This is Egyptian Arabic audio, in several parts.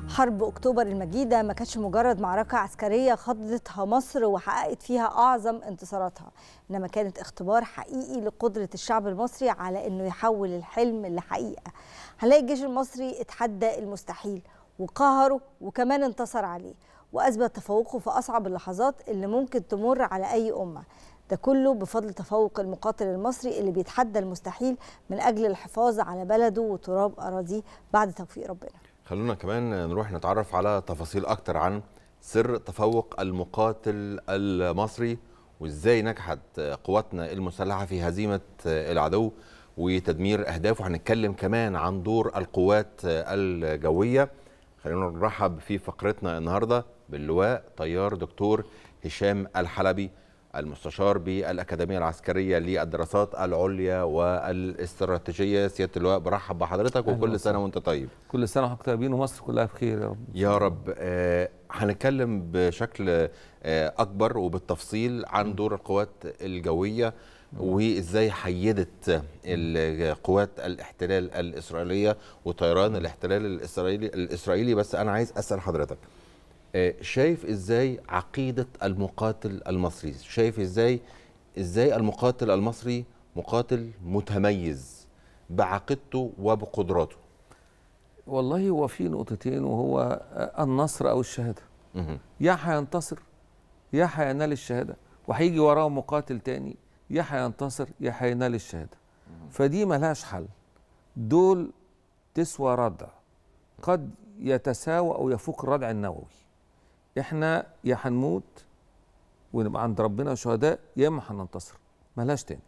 حرب اكتوبر المجيده ما كانتش مجرد معركه عسكريه خضتها مصر وحققت فيها اعظم انتصاراتها انما كانت اختبار حقيقي لقدره الشعب المصري على انه يحول الحلم لحقيقه هنلاقي الجيش المصري اتحدى المستحيل وقهره وكمان انتصر عليه واثبت تفوقه في اصعب اللحظات اللي ممكن تمر على اي امه ده كله بفضل تفوق المقاتل المصري اللي بيتحدى المستحيل من اجل الحفاظ على بلده وتراب اراضيه بعد توفيق ربنا خلونا كمان نروح نتعرف على تفاصيل اكتر عن سر تفوق المقاتل المصري وازاي نجحت قواتنا المسلحه في هزيمه العدو وتدمير اهدافه هنتكلم كمان عن دور القوات الجويه خلينا نرحب في فقرتنا النهارده باللواء طيار دكتور هشام الحلبي المستشار بالأكاديمية العسكرية للدراسات العليا والاستراتيجية سيادة اللواء برحب بحضرتك وكل سنة وانت طيب كل سنة وحضرتك طيبين ومصر كلها بخير يا رب يا رب آه هنتكلم بشكل آه أكبر وبالتفصيل عن دور القوات الجوية وازاي حيدت القوات الاحتلال الاسرائيليه وطيران الاحتلال الاسرائيلي الاسرائيلي بس انا عايز اسال حضرتك شايف ازاي عقيده المقاتل المصري شايف ازاي ازاي المقاتل المصري مقاتل متميز بعقيدته وبقدراته والله هو في نقطتين وهو النصر او الشهاده يا هينتصر يا هينال الشهاده وهيجي وراه مقاتل تاني يا هينتصر يا هينال الشهاده فدي ملهاش حل دول تسوى ردع قد يتساوى او يفوق الردع النووي احنا يا هنموت ونبقى عند ربنا شهداء يا اما هننتصر ملهاش تاني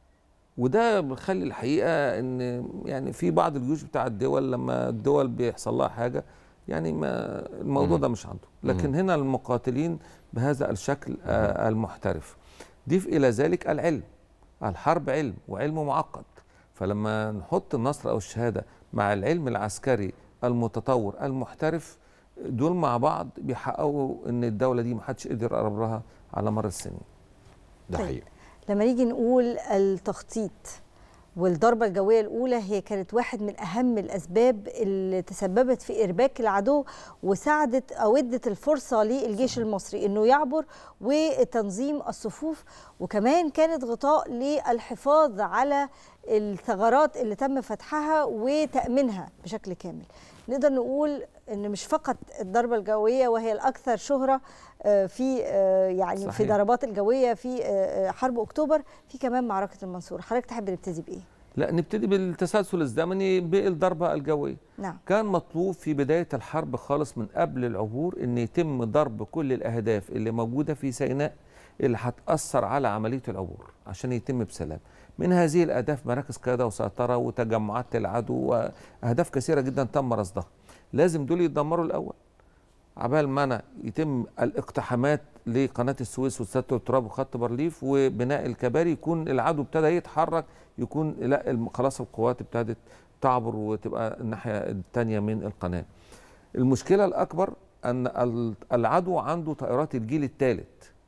وده بيخلي الحقيقه ان يعني في بعض الجيوش بتاع الدول لما الدول بيحصل لها حاجه يعني ما الموضوع ده مش عنده لكن هنا المقاتلين بهذا الشكل آه المحترف ضيف الى ذلك العلم الحرب علم وعلم معقد فلما نحط النصر او الشهاده مع العلم العسكري المتطور المحترف دول مع بعض بيحققوا ان الدوله دي ما حدش قدر يقرب لها على مر السنين ده طيب. حقيقي لما نيجي نقول التخطيط والضربة الجوية الأولى هي كانت واحد من أهم الأسباب اللي تسببت في إرباك العدو وساعدت أو ادت الفرصة للجيش المصري إنه يعبر وتنظيم الصفوف وكمان كانت غطاء للحفاظ على الثغرات اللي تم فتحها وتأمينها بشكل كامل نقدر نقول ان مش فقط الضربه الجويه وهي الاكثر شهره في يعني صحيح. في ضربات الجويه في حرب اكتوبر في كمان معركه المنصوره حضرتك تحب نبتدي بايه لا نبتدي بالتسلسل الزمني بالضربه الجويه نعم. كان مطلوب في بدايه الحرب خالص من قبل العبور ان يتم ضرب كل الاهداف اللي موجوده في سيناء اللي هتاثر على عمليه العبور عشان يتم بسلام من هذه الاهداف مراكز قياده وسيطره وتجمعات العدو واهداف كثيره جدا تم رصدها لازم دول يتدمروا الاول عبال ما يتم الاقتحامات لقناه السويس وسد التراب وخط بارليف وبناء الكباري يكون العدو ابتدى يتحرك يكون لا خلاص القوات ابتدت تعبر وتبقى الناحيه الثانيه من القناه. المشكله الاكبر ان العدو عنده طائرات الجيل الثالث.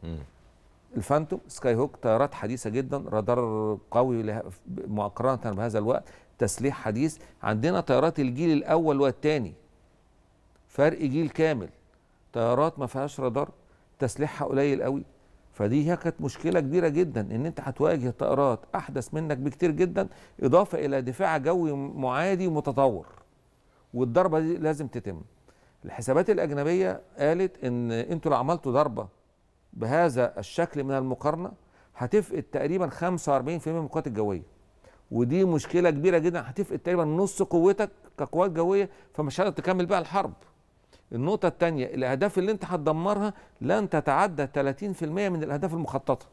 الفانتوم سكاي هوك طيارات حديثه جدا رادار قوي مقارنه بهذا الوقت تسليح حديث عندنا طيارات الجيل الاول والثاني فرق جيل كامل طيارات ما فيهاش رادار تسليحها قليل قوي فدي هي كانت مشكله كبيره جدا ان انت هتواجه طائرات احدث منك بكتير جدا اضافه الى دفاع جوي معادي متطور والضربه دي لازم تتم الحسابات الاجنبيه قالت ان انتوا لو عملتوا ضربه بهذا الشكل من المقارنه هتفقد تقريبا 45% من القوات الجويه ودي مشكله كبيره جدا هتفقد تقريبا نص قوتك كقوات جويه فمش هتقدر تكمل بقى الحرب النقطه الثانيه الاهداف اللي انت هتدمرها لن تتعدى 30% من الاهداف المخططه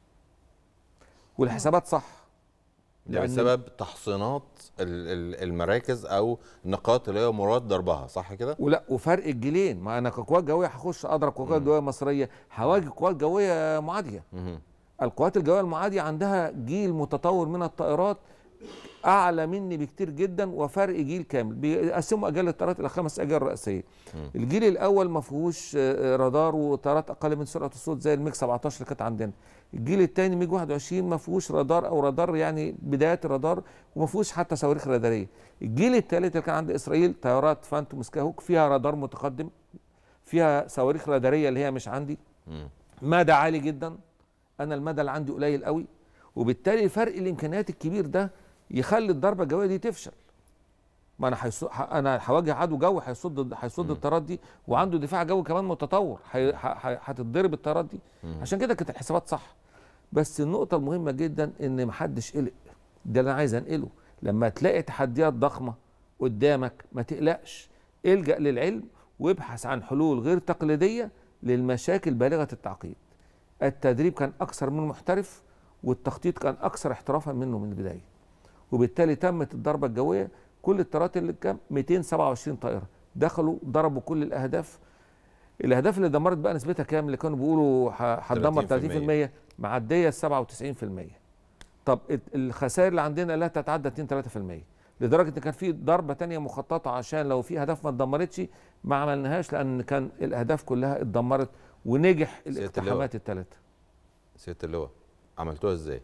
والحسابات صح ده بسبب تحصينات المراكز او النقاط اللي هي مراد ضربها صح كده؟ ولا وفرق الجيلين ما انا كقوات جويه هخش اضرب قوات جويه مصريه هواجه قوات جويه معاديه القوات الجويه المعاديه عندها جيل متطور من الطائرات اعلى مني بكتير جدا وفرق جيل كامل بيقسموا اجيال الطيارات الى خمس اجيال رئيسيه الجيل الاول ما فيهوش آه، رادار وطيارات اقل من سرعه الصوت زي الميج 17 اللي كانت عندنا الجيل الثاني ميج 21 ما فيهوش رادار او رادار يعني بدايات الرادار وما فيهوش حتى صواريخ راداريه الجيل الثالث اللي كان عند اسرائيل طيارات فانتوم سكاهوك فيها رادار متقدم فيها صواريخ راداريه اللي هي مش عندي مدى عالي جدا انا المدى اللي عندي قليل قوي وبالتالي فرق الامكانيات الكبير ده يخلي الضربه الجويه دي تفشل ما انا حيص... ح- انا هواجه عدو جوي هيصد هيصد الطيارات دي وعنده دفاع جوي كمان متطور هي- ه- ه- هتتضرب الطيارات دي عشان كده كانت الحسابات صح بس النقطه المهمه جدا ان محدش قلق ده اللي انا عايز انقله لما تلاقي تحديات ضخمه قدامك ما تقلقش الجا للعلم وابحث عن حلول غير تقليديه للمشاكل بالغه التعقيد التدريب كان اكثر من محترف والتخطيط كان اكثر احترافا منه من البدايه وبالتالي تمت الضربه الجويه كل الطيارات اللي كان 227 طائره دخلوا ضربوا كل الاهداف الاهداف اللي دمرت بقى نسبتها كام اللي كانوا بيقولوا ه- هتدمر 30% معديه 97% طب الت- الخسائر اللي عندنا لا تتعدى 2 3% لدرجه ان كان في ضربه تانية مخططه عشان لو في اهداف ما اتدمرتش ما عملناهاش لان كان الاهداف كلها اتدمرت ونجح اللواء. الاقتحامات الثلاثه سياده اللواء عملتوها ازاي؟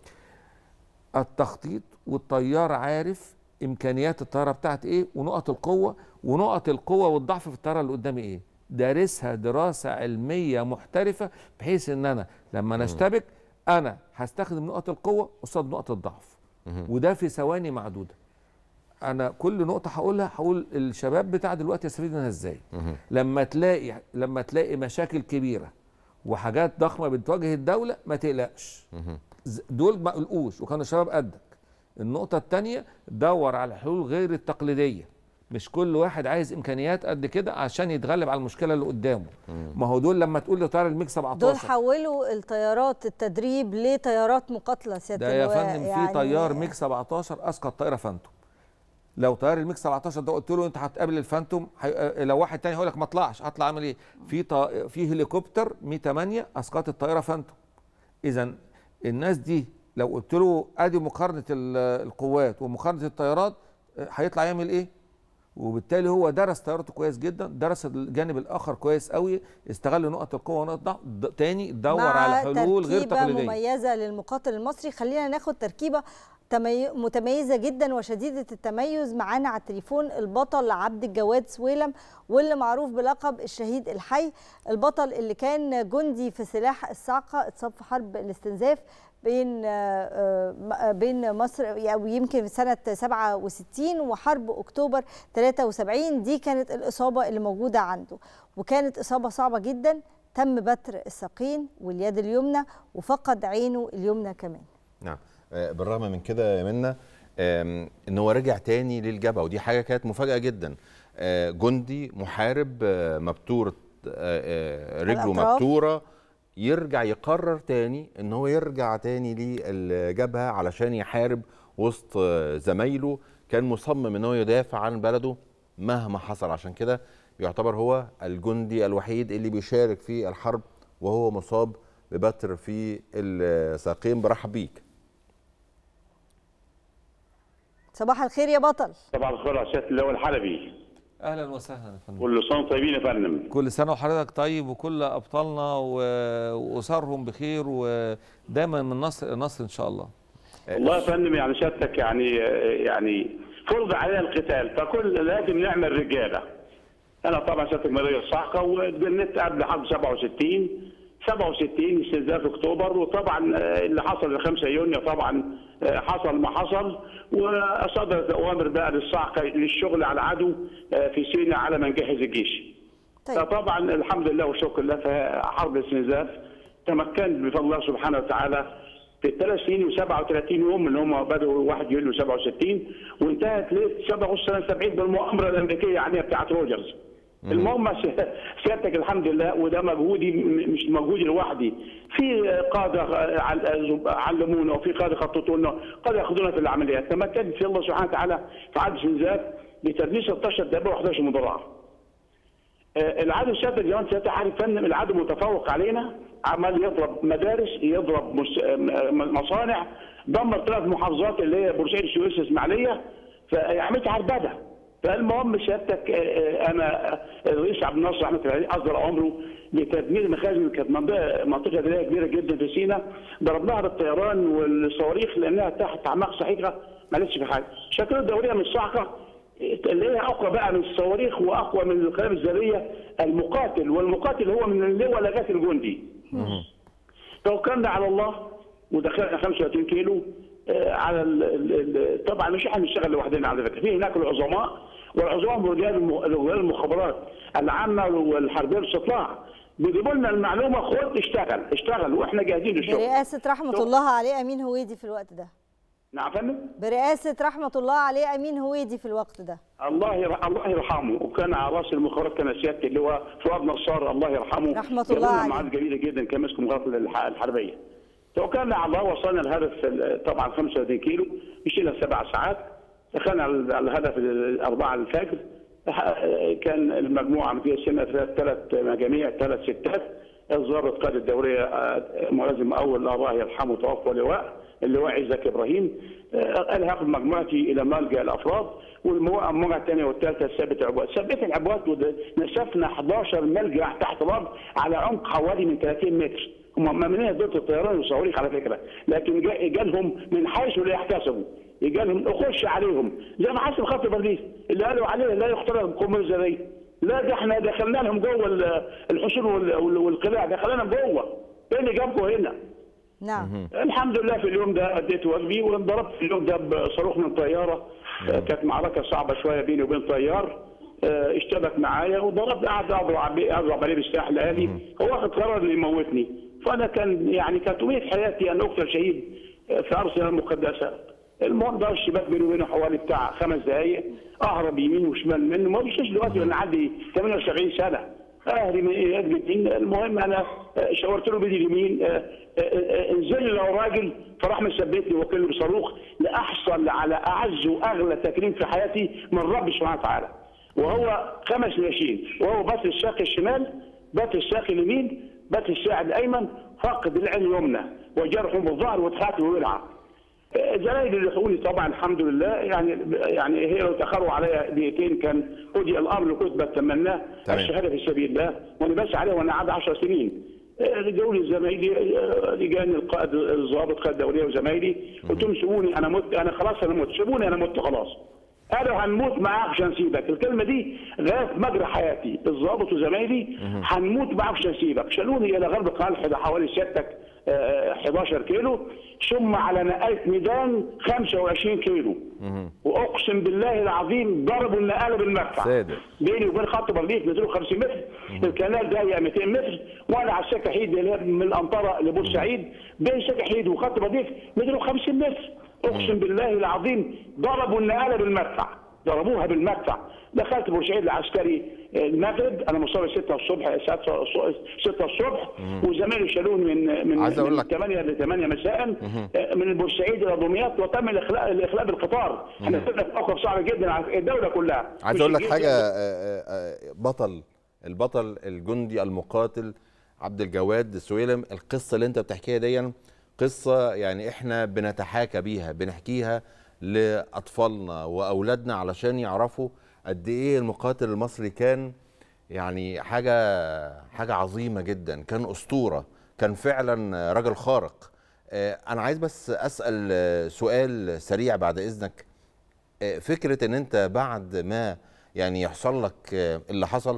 التخطيط والطيار عارف امكانيات الطياره بتاعت ايه ونقط القوه ونقط القوه والضعف في الطياره اللي قدامي ايه دارسها دراسه علميه محترفه بحيث ان انا لما نشتبك انا هستخدم نقط القوه قصاد نقط الضعف وده في ثواني معدوده انا كل نقطه هقولها هقول الشباب بتاع دلوقتي يستفيد منها ازاي لما تلاقي لما تلاقي مشاكل كبيره وحاجات ضخمه بتواجه الدوله ما تقلقش ز- دول ما قلقوش وكانوا شباب قدك النقطة التانية دور على حلول غير التقليدية مش كل واحد عايز امكانيات قد كده عشان يتغلب على المشكله اللي قدامه ما هو دول لما تقول له طيار الميج 17 دول حولوا الطيارات التدريب لطيارات مقاتله سياده ده يا اللواء. فندم في يعني طيار ميج 17 اسقط طائره فانتوم لو طيار الميج 17 ده قلت له انت هتقابل الفانتوم حي... لو واحد تاني هيقول لك ما اطلعش هطلع اعمل ايه في ط... في هليكوبتر مي 8 اسقط الطائره فانتوم اذا الناس دي لو قلت له ادي مقارنه ال- القوات ومقارنه الطيارات آه، هيطلع يعمل ايه وبالتالي هو درس طيارته كويس جدا درس الجانب الاخر كويس قوي استغل نقط القوه ونقط الضعف د- تاني دور مع على حلول غير تركيبة تقليديه مميزة للمقاتل المصري خلينا ناخد تركيبة تمي... متميزة جدا وشديدة التميز معانا على التليفون البطل عبد الجواد سويلم واللي معروف بلقب الشهيد الحي البطل اللي كان جندي في سلاح الصاعقة اتصاب في حرب الاستنزاف بين آه، آه، بين مصر او يمكن في سنه 67 وحرب اكتوبر 73 دي كانت الاصابه اللي موجوده عنده وكانت اصابه صعبه جدا تم بتر الساقين واليد اليمنى وفقد عينه اليمنى كمان نعم آه، بالرغم من كده يا منى آم، ان هو رجع تاني للجبهه ودي حاجه كانت مفاجاه جدا آه، جندي محارب آه، مبتور آه، آه، رجله الأطراف. مبتوره يرجع يقرر تاني ان هو يرجع تاني للجبهه علشان يحارب وسط آه، زمايله كان مصمم ان هو يدافع عن بلده مهما حصل عشان كده يعتبر هو الجندي الوحيد اللي بيشارك في الحرب وهو مصاب ببتر في الساقين برحب بيك صباح الخير يا بطل صباح الخير على سياده اللواء الحلبي اهلا وسهلا يا فندم كل سنه وانتم طيبين يا فندم كل سنه وحضرتك طيب وكل ابطالنا و- واسرهم بخير ودايما من نصر نصر ان شاء الله والله يا فندم يعني سيادتك يعني يعني فرض علينا القتال فكل لازم نعمل رجاله انا طبعا سيادتك مريض الصحقه واتجننت قبل حرب 67 67 استنزاف اكتوبر وطبعا آه، اللي حصل في 5 يونيو طبعا آه، حصل ما حصل وصدرت اوامر بقى للصعقه للشغل على العدو آه، في سيناء على ما نجهز الجيش. طيب فطبعا الحمد لله والشكر لله في حرب الاستنزاف تمكنت بفضل الله سبحانه وتعالى في الثلاث سنين و37 يوم اللي هم بدأوا 1 يوليو 67 وانتهت ليله 77 بالمؤامره الامريكيه يعني بتاعت روجرز. المهم س- سيادتك الحمد لله وده مجهودي م- مش مجهودي لوحدي في قاده عل- علمونا وفي قاده خططوا لنا قاده ياخذونا في العمليات تمكنت في الله سبحانه وتعالى في عدد استنزاف بتدريس 16 دبابه و11 مدرعه. آه، العدو السادة زي ما انت سيادتك عارف فندم العدو متفوق علينا عمال يضرب مدارس يضرب مس- م- مصانع دمر ثلاث محافظات اللي هي بورسعيد السويس الاسماعيليه فعملت عربده فالمهم سيادتك آه، آه، انا آه، الرئيس عبد الناصر رحمه الله عليه اصدر امره لتدمير المخازن كانت منطقه منطقه دوليه كبيره جدا في سيناء ضربناها بالطيران والصواريخ لانها تحت اعماق صحيحه ما لقيتش في حاجه شكل الدوريه من الصاعقه اللي هي اقوى بقى من الصواريخ واقوى من القنابل الذريه المقاتل والمقاتل هو من اللواء لغايه الجندي توكلنا على الله ودخلنا 35 كيلو آه، على ال ال ال طبعا مش احنا بنشتغل لوحدنا على فكره في هناك العظماء والعظماء هم رجال الم- رجال المخابرات العامه والحربيه والاستطلاع بيجيبوا لنا المعلومه خد اشتغل اشتغل واحنا جاهزين للشغل برئاسه رحمه الله عليه امين هويدي في الوقت ده نعم يا فندم برئاسه رحمه الله عليه امين هويدي في الوقت ده الله ير- الله يرحمه وكان على راس المخابرات كان سياده اللي هو فؤاد نصار الله يرحمه رحمة جاب الله لنا عليه. معاد جميله جدا كان ماسك مخابرات الح- الحربيه توكلنا على الله وصلنا الهدف ال- طبعا 35 كيلو مشينا سبع ساعات دخلنا على على الهدف الأربعة الفجر ح- كان المجموعة متقسمة ثلاث مجاميع ثلاث ستات الضابط قائد الدورية آه، ملازم أول الله يرحمه توفى لواء اللواء عزك إبراهيم آه، قال هاخد مجموعتي إلى ملجأ الأفراد والمجموعة الثانية والثالثة ثابت العبوات ثبت العبوات وده- نسفنا 11 ملجأ تحت الأرض على عمق حوالي من 30 متر هم ممنوعين ضد الطيران والصواريخ على فكره لكن جا- جالهم من حيث لا يحتسبوا جالهم اخش عليهم زي ما حسب خط بارليف اللي قالوا عليه لا يخترق القنبله الذريه لا ده احنا دخلنا لهم جوه ال- الحصون وال- وال- والقلاع دخلنا جوه ايه اللي جابكم هنا؟ نعم الحمد لله في اليوم ده اديت واجبي وانضربت في اليوم ده بصاروخ من طياره آه، كانت معركه صعبه شويه بيني وبين طيار آه، اشتبك معايا وضربت قعد اضرب عليه اضرب عليه بالسلاح الالي هو واخد قرار انه يموتني فانا كان يعني كانت امنيه حياتي ان اقتل شهيد آه، في ارسنال المقدسه المهم ده الشباك بيني وبينه حوالي بتاع خمس دقائق اهرب يمين وشمال منه ما بيشوفش دلوقتي انا عندي 78 سنه اهلي من ايه يمين المهم انا آه، شاورت له بايدي اليمين آه، آه، آه، انزل لي لو راجل فراح مثبتني وكلني بصاروخ لاحصل على اعز واغلى تكريم في حياتي من رب سبحانه وتعالى وهو خمس ناشين وهو بات الساق الشمال بات الساق اليمين بات الساعد الايمن فقد العين اليمنى وجرح بالظهر واتخات وولعه زمايلي اللي لحقوني طبعا الحمد لله يعني يعني هي لو تاخروا عليا دقيقتين كان قضي الامر اللي كنت بتمناه تمام. الشهاده في سبيل الله وانا بس عليه وانا قاعد 10 سنين رجعوا لي زمايلي آه، لجان القائد الضابط قائد الدوليه وزمايلي قلت لهم سيبوني انا مت انا خلاص انا مت سيبوني انا مت خلاص قالوا هنموت معاك عشان نسيبك الكلمه دي غايه مجرى حياتي الضابط وزمايلي هنموت معاك عشان نسيبك شالوني الى غرب قلعه حوالي سيادتك آه، 11 كيلو ثم على نقاله ميدان 25 كيلو واقسم بالله العظيم ضربوا النقاله بالمدفع صادق. بيني وبين خط بارليف 250 متر الكنال ضيق 200 متر وانا على السكه حيد اللي هي من الانطره لبورسعيد بين سكه حيد وخط بارليف 250 متر اقسم بالله العظيم ضربوا النقاله بالمدفع ضربوها بالمدفع دخلت بورسعيد العسكري المغرب انا مصاب 6 الصبح 6 الصبح وزمايلي شالوني من من عايز أقول من لك- 8 ل 8 مساء من بورسعيد الى دمياط وتم الاخلاء الاخلاء بالقطار احنا كنا في موقف صعب جدا على الدوله كلها عايز مش اقول لك الجيش حاجه بس. آه، آه، بطل البطل الجندي المقاتل عبد الجواد السويلم القصه اللي انت بتحكيها دي قصه يعني احنا بنتحاكى بيها بنحكيها لاطفالنا واولادنا علشان يعرفوا قد ايه المقاتل المصري كان يعني حاجه حاجه عظيمه جدا كان اسطوره كان فعلا رجل خارق آه، انا عايز بس اسال آه، سؤال سريع بعد اذنك آه، فكره ان انت بعد ما يعني يحصل لك آه، اللي حصل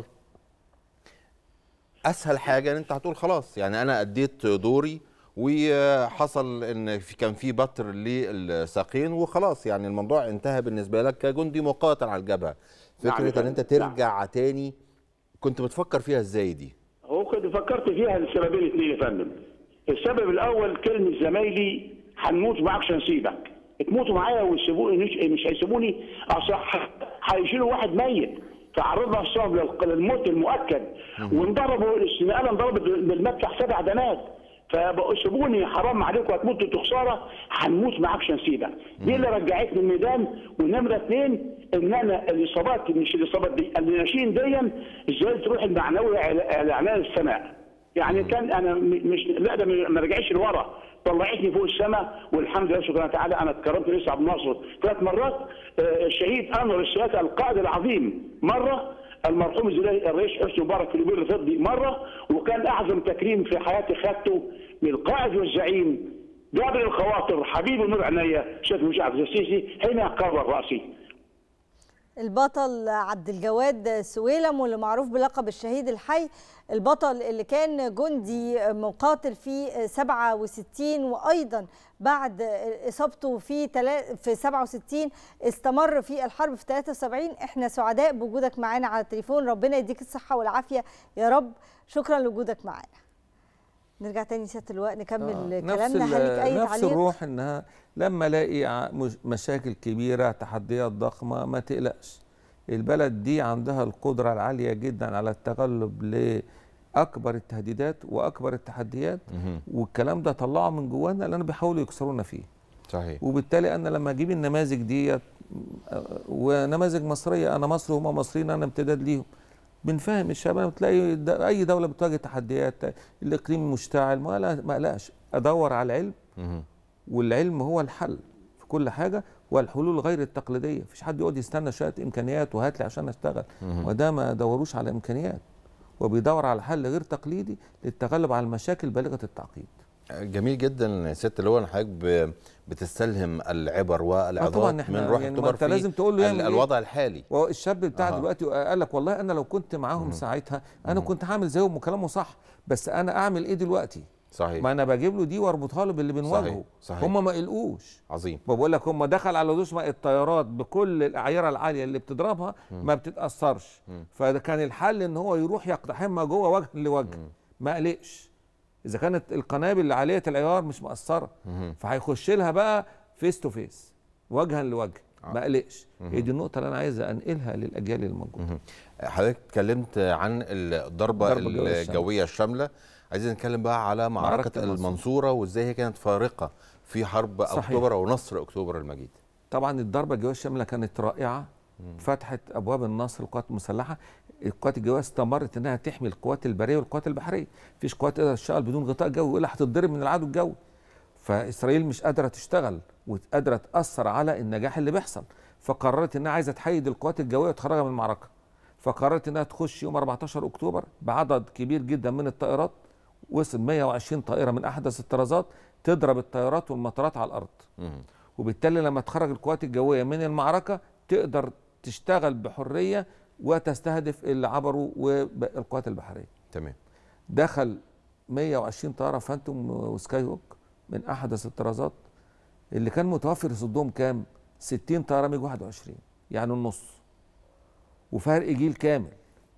اسهل حاجه ان انت هتقول خلاص يعني انا اديت دوري وحصل ان في كان في بتر للساقين وخلاص يعني الموضوع انتهى بالنسبه لك كجندي مقاتل على الجبهه نعم فكره يا ان انت فندم، نعم. ترجع تاني كنت بتفكر فيها ازاي دي هو كنت فكرت فيها لسببين اثنين يا فندم. السبب الاول كلمه زمايلي هنموت معاك عشان نسيبك. تموتوا معايا ويسيبوني مش, مش هيسيبوني اصل ح- هيشيلوا واحد ميت فعرضنا الصاب لل- للموت المؤكد وانضربوا النقاله انضربت بالمدفع سبع دنات فبقوا سيبوني حرام عليكم هتموتوا انتوا خساره هنموت معاك عشان نسيبك دي اللي رجعتني الميدان ونمره اثنين ان انا الاصابات مش الاصابات دي الناشين دي ازاي تروح المعنوي على على اعلان السماء يعني كان انا م- مش لا ده ما رجعش لورا طلعتني فوق السماء والحمد لله سبحانه وتعالى انا اتكرمت لسه عبد الناصر ثلاث مرات آه، الشهيد انور السادات القائد العظيم مره المرحوم الزلالي الرئيس حسني مبارك في اليوبيل الفضي مره وكان اعظم تكريم في حياتي خدته من القائد والزعيم جابر الخواطر حبيب نور عينيا سيد مشعب السيسي حين قرر راسي البطل عبد الجواد سويلم واللي معروف بلقب الشهيد الحي البطل اللي كان جندي مقاتل في 67 وايضا بعد اصابته في تلا- في 67 استمر في الحرب في 73 احنا سعداء بوجودك معانا على التليفون ربنا يديك الصحه والعافيه يا رب شكرا لوجودك معانا نرجع تاني سياده اللواء نكمل آه، كلامنا هل ليك اي نفس تعليق الروح انها لما الاقي ع- مش- مشاكل كبيره تحديات ضخمه ما تقلقش البلد دي عندها القدره العاليه جدا على التغلب لاكبر التهديدات واكبر التحديات مهم. والكلام ده طلعه من جوانا لان بيحاولوا يكسرونا فيه صحيح وبالتالي انا لما اجيب النماذج ديت آه، ونماذج مصريه انا مصري وهم مصريين انا امتداد ليهم بنفهم الشباب لما تلاقي د- اي دوله بتواجه تحديات الاقليم مشتعل ما لا- ما اقلقش ادور على العلم مهم. والعلم هو الحل في كل حاجه والحلول غير التقليديه مفيش حد يقعد يستنى شويه امكانيات وهات لي عشان اشتغل وده ما دوروش على امكانيات وبيدور على حل غير تقليدي للتغلب على المشاكل بالغه التعقيد جميل جدا ست اللي هو حضرتك ب- بتستلهم العبر والعظات طبعاً من إحنا روح يعني ما اكتوبر أنت في لازم تقول له ال- يعمل إيه. الوضع الحالي والشاب بتاع أها. دلوقتي قال لك والله انا لو كنت معاهم ساعتها انا كنت هعمل زيهم وكلامه صح بس انا اعمل ايه دلوقتي صحيح ما انا بجيب له دي واربطها له باللي بنواجهه صحيح. هم ما قلقوش عظيم بقول لك هم دخل على دوس ما الطيارات بكل الاعيره العاليه اللي بتضربها ما بتتاثرش فده كان الحل ان هو يروح يقتحمها جوه وجه لوجه ما قلقش اذا كانت القنابل اللي عاليه العيار مش مأثره فهيخش لها بقى فيس تو فيس وجها لوجه ما قلقش هي دي النقطه اللي انا عايز انقلها للاجيال الموجوده حضرتك اتكلمت عن الضربه الضربة الجوية الشاملة. الجويه الشامله عايزين نتكلم بقى على معركه, معركة المنصورة. المنصوره وازاي هي كانت فارقه في حرب صحيح. اكتوبر ونصر اكتوبر المجيد طبعا الضربه الجويه الشامله كانت رائعه فتحت ابواب النصر للقوات المسلحه القوات الجويه استمرت انها تحمي القوات البريه والقوات البحريه مفيش قوات تقدر تشتغل بدون غطاء جوي والا هتتضرب من العدو الجوي فاسرائيل مش قادره تشتغل وقادره تاثر على النجاح اللي بيحصل فقررت انها عايزه تحيد القوات الجويه وتخرجها من المعركه فقررت انها تخش يوم 14 اكتوبر بعدد كبير جدا من الطائرات وصل 120 طائره من احدث الطرازات تضرب الطيارات والمطارات على الارض مهم. وبالتالي لما تخرج القوات الجويه من المعركه تقدر تشتغل بحريه وتستهدف اللي عبروا والقوات البحريه تمام دخل 120 طياره فانتوم وسكاي هوك من احدث الطرازات اللي كان متوفر يصدهم كام 60 طياره ميج 21 يعني النص وفرق جيل كامل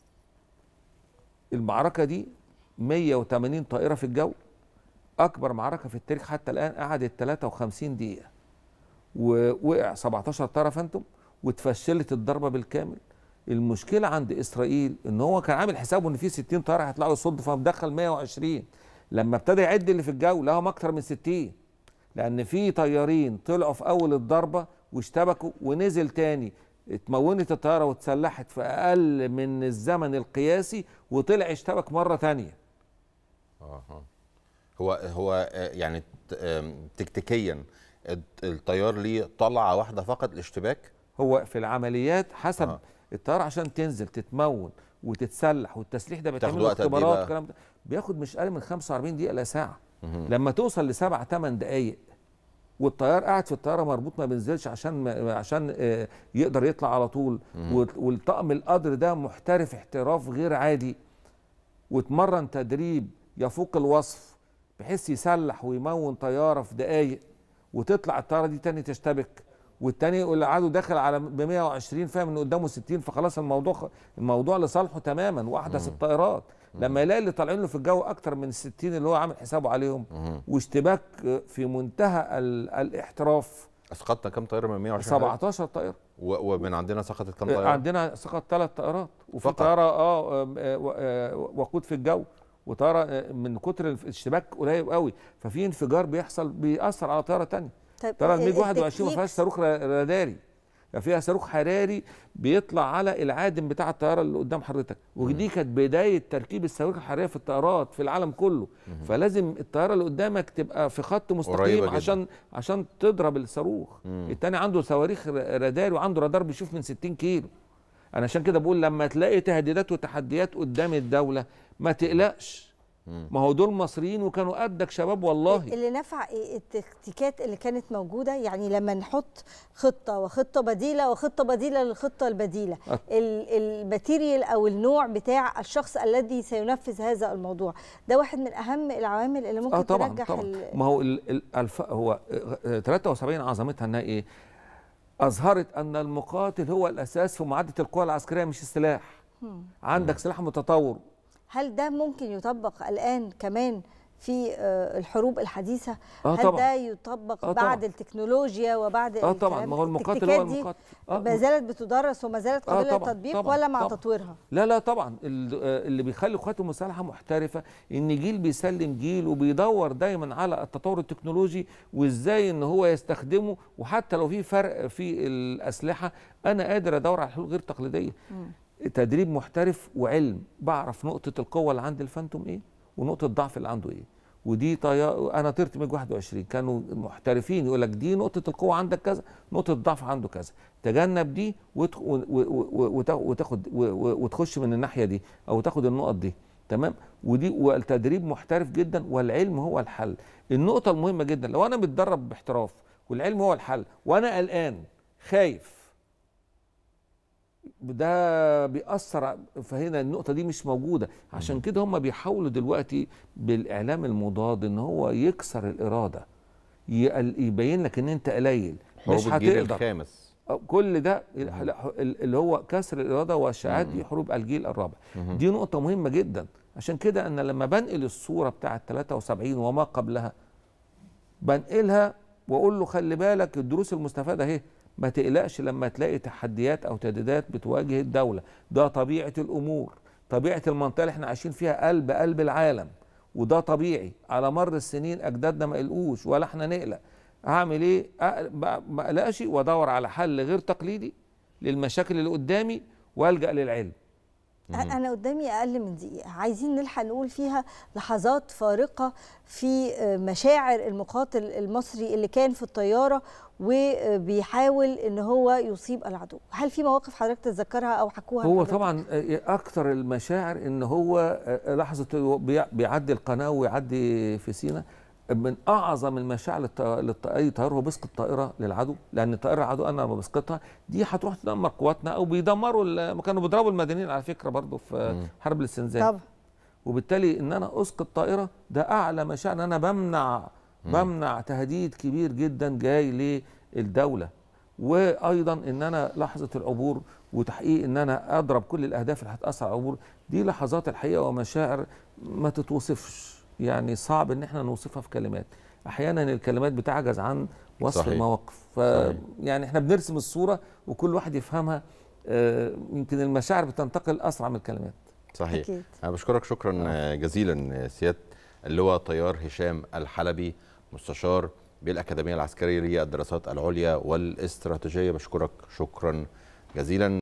المعركه دي 180 طائره في الجو اكبر معركه في التاريخ حتى الان قعدت 53 دقيقه ووقع 17 طياره فانتوم واتفشلت الضربه بالكامل المشكله عند اسرائيل ان هو كان عامل حسابه ان في 60 طياره هيطلعوا يصدوا فمدخل 120 لما ابتدى يعد اللي في الجو لقاهم اكتر من 60 لان في طيارين طلعوا في اول الضربه واشتبكوا ونزل تاني اتمونت الطياره واتسلحت في اقل من الزمن القياسي وطلع اشتبك مره تانيه اها هو هو آه، يعني ت- آم، تكتيكيا الت- الطيار ليه طلعه واحده فقط الاشتباك هو في العمليات حسب آه. آه. الطياره عشان تنزل تتمون وتتسلح والتسليح ده تاخد بيتعمل له وقت قد إيه اختبارات بقى؟ والكلام ده بياخد مش اقل من 45 دقيقه لا ساعه لما توصل لسبع ثمان دقائق والطيار قاعد في الطياره مربوط ما بينزلش عشان ما عشان آه، يقدر يطلع على طول وال- والطقم القدر ده محترف احتراف غير عادي واتمرن تدريب يفوق الوصف بحيث يسلح ويمون طياره في دقائق وتطلع الطياره دي تاني تشتبك والتاني اللي قعدوا داخل على ب 120 فاهم ان قدامه 60 فخلاص الموضوع خ- الموضوع لصالحه تماما واحدث الطائرات لما يلاقي اللي طالعين له في الجو اكتر من ال 60 اللي هو عامل حسابه عليهم واشتباك في منتهى ال- الاحتراف اسقطنا كام طياره من 120 17 طائره و- ومن عندنا سقطت كام طياره عندنا سقط ثلاث طائرات وفي فقط. طياره اه آم، آه، و- آه، وقود في الجو وطياره آه، من كتر الاشتباك قليل قوي ففي انفجار بيحصل بيأثر على طياره تانية طيب طياره الميج 21 ما التكتيك- فيهاش صاروخ را- راداري كان فيها صاروخ حراري بيطلع على العادم بتاع الطياره اللي قدام حضرتك ودي كانت بدايه تركيب الصواريخ الحراريه في الطيارات في العالم كله فلازم الطياره اللي قدامك تبقى في خط قريبة مستقيم جدا. عشان عشان تضرب الصاروخ التاني عنده صواريخ ر- رادار وعنده رادار بيشوف من 60 كيلو انا عشان كده بقول لما تلاقي تهديدات وتحديات قدام الدوله ما تقلقش ما هو دول مصريين وكانوا قدك شباب والله اللي نفع ايه التكتيكات اللي كانت موجوده يعني لما نحط خطه وخطه بديله وخطه بديله للخطه البديله أت- ال- الماتيريال او النوع بتاع الشخص الذي سينفذ هذا الموضوع ده واحد من اهم العوامل اللي ممكن اه طبعا تنجح طبعا ال- ما هو ال ال الف هو آه، 73 عظمتها انها ايه؟ اظهرت ان المقاتل هو الاساس في معادله القوى العسكريه مش السلاح عندك سلاح متطور هل ده ممكن يطبق الان كمان في آه، الحروب الحديثه آه هل طبعا. ده يطبق آه بعد طبعا. التكنولوجيا وبعد اه طبعا الكلام؟ ما هو المقاتل التكتيكات هو دي المقاتل آه ما زالت بتدرس وما زالت آه قابله طبعاً، للتطبيق طبعاً، ولا مع طبعاً. تطويرها لا لا طبعا ال- آه، اللي بيخلي القوات المسلحه محترفه ان جيل بيسلم جيل وبيدور دايما على التطور التكنولوجي وازاي ان هو يستخدمه وحتى لو في فرق في الاسلحه انا قادر ادور على حلول غير تقليديه تدريب محترف وعلم بعرف نقطه القوه اللي عند الفانتوم ايه ونقطه الضعف اللي عنده ايه ودي طيار انا طرت ميج 21 كانوا محترفين يقول لك دي نقطه القوه عندك كذا نقطه الضعف عنده كذا تجنب دي وتخ- و- و- و- وتا- وتاخد و- و- وتخش من الناحيه دي او تاخد النقط دي تمام ودي والتدريب محترف جدا والعلم هو الحل النقطه المهمه جدا لو انا متدرب باحتراف والعلم هو الحل وانا قلقان خايف ده بيأثر ع- فهنا النقطة دي مش موجودة عشان كده هم بيحاولوا دلوقتي بالإعلام المضاد إن هو يكسر الإرادة يقل- يبين لك إن أنت قليل مش حروب الجيل هتقدر الخامس كل ده ال- اللي هو كسر الإرادة والشعات دي حروب الجيل الرابع دي نقطة مهمة جدا عشان كده أنا لما بنقل الصورة بتاعة 73 وما قبلها بنقلها واقول له خلي بالك الدروس المستفاده اهي ما تقلقش لما تلاقي تحديات او تهديدات بتواجه الدوله ده طبيعه الامور طبيعه المنطقه اللي احنا عايشين فيها قلب قلب العالم وده طبيعي على مر السنين اجدادنا ما قلقوش ولا احنا نقلق هعمل ايه أقل- ما ما اقلقش وادور على حل غير تقليدي للمشاكل اللي قدامي والجا للعلم انا قدامي اقل من دقيقه عايزين نلحق نقول فيها لحظات فارقه في آه، مشاعر المقاتل المصري اللي كان في الطياره وبيحاول ان هو يصيب العدو هل في مواقف حضرتك تتذكرها او حكوها هو لحضرتك؟ طبعا اكثر المشاعر ان هو لحظه بيع- بيعدي القناه ويعدي في سينا من اعظم المشاعر للط- للط- اي طيار هو بيسقط طائره للعدو لان طائره العدو انا لما بسقطها دي هتروح تدمر قواتنا او بيدمروا ال- كانوا بيضربوا المدنيين على فكره برضه في حرب الاستنزاف طبعا وبالتالي ان انا اسقط طائره ده اعلى مشاعر ان انا بمنع بمنع تهديد كبير جدا جاي للدوله وايضا ان انا لحظه العبور وتحقيق ان انا اضرب كل الاهداف اللي هتاثر على العبور دي لحظات الحقيقه ومشاعر ما تتوصفش يعني صعب ان احنا نوصفها في كلمات احيانا الكلمات بتعجز عن وصف صحيح. المواقف ف صحيح. يعني احنا بنرسم الصوره وكل واحد يفهمها آه، يمكن المشاعر بتنتقل اسرع من الكلمات صحيح أكيد. انا بشكرك شكرا جزيلا سياده اللواء طيار هشام الحلبي مستشار بالاكاديميه العسكريه للدراسات العليا والاستراتيجيه بشكرك شكرا جزيلا